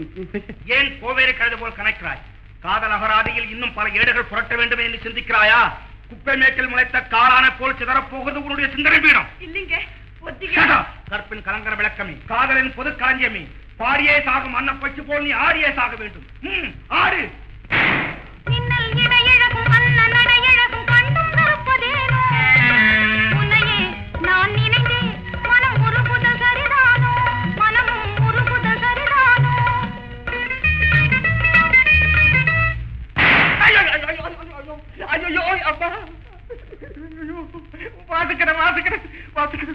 ஏன் கோவேறு கழுது போல் கணக்கிறாய் காதல் அகராதியில் இன்னும் பல ஏடுகள் புரட்ட வேண்டும் என்று சிந்திக்கிறாயா குப்பை மேட்டில் முளைத்த காளான போல் சிதறப் போகிறது உன்னுடைய சிந்தனை பீடம் இல்லைங்க ஒத்திக்க Shut up. கற்பின் கலங்கர விளக்கமே காதலின் பொது களஞ்சியமே பாடியே சாகும் அன்னப்பச்சு போல் நீ ஆடியே சாக வேண்டும் ம், ஆடு மின்னல் இடையழகும் அன்ன நடையழகும் கண்டும் நிற்பதேனோ உன்னையே நான் நினைந்தேன் மனம் உருகுத சரிதானோ மனமும் உருகுத சரிதானோ ஐயோ, ஐயோ, ஐயோ, ஐயோ, ஐயோ, ஐயோ, ஐயோ, அப்பா. ஐயோ, வாசிக்கிறேன் வாசிக்கிறேன் வாசிக்கிறேன்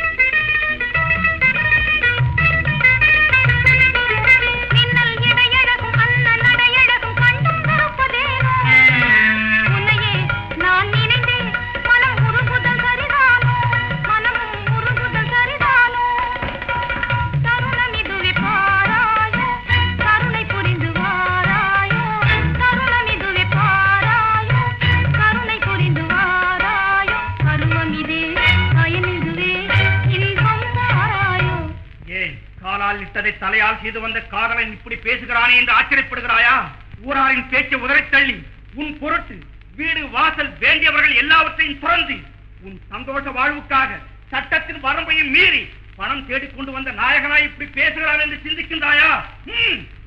மின்னல் இடையழகும் அன்ன நடையழகும் கண்டும் நிற்பதேனோ உன்னையே நான் நினைந்தேன் மனம் உருகுத சரிதானோ மனமும் உருகுத சரிதானோ தருணம் இதுவே பாராயோ கருணை புரிந்து வாராயோ தருணம் இதுவே பாராயோ கருணை புரிந்து வாராயோ பருவம் இதே பயன் இதுவே இன்பம் தாராயோ ஏன் காலால் இட்டதை தலையால் செய்து வந்த காதலன் இப்படி பேசுகிறானே என்று ஆச்சரியப்படுகிறாயா ஊராரின் பேச்சை உதறித் தள்ளி உன் பொருட்டு வீடு வாசல் வேண்டியவர்கள் எல்லாவற்றையும் துறந்து உன் சந்தோஷ வாழ்வுக்காக சட்டத்தின் வரம்பையும் மீறி பணம் தேடிக் கொண்டு வந்த நாயகனாய் இப்படி பேசுகிறான் என்று சிந்திக்கின்றாயா ம்,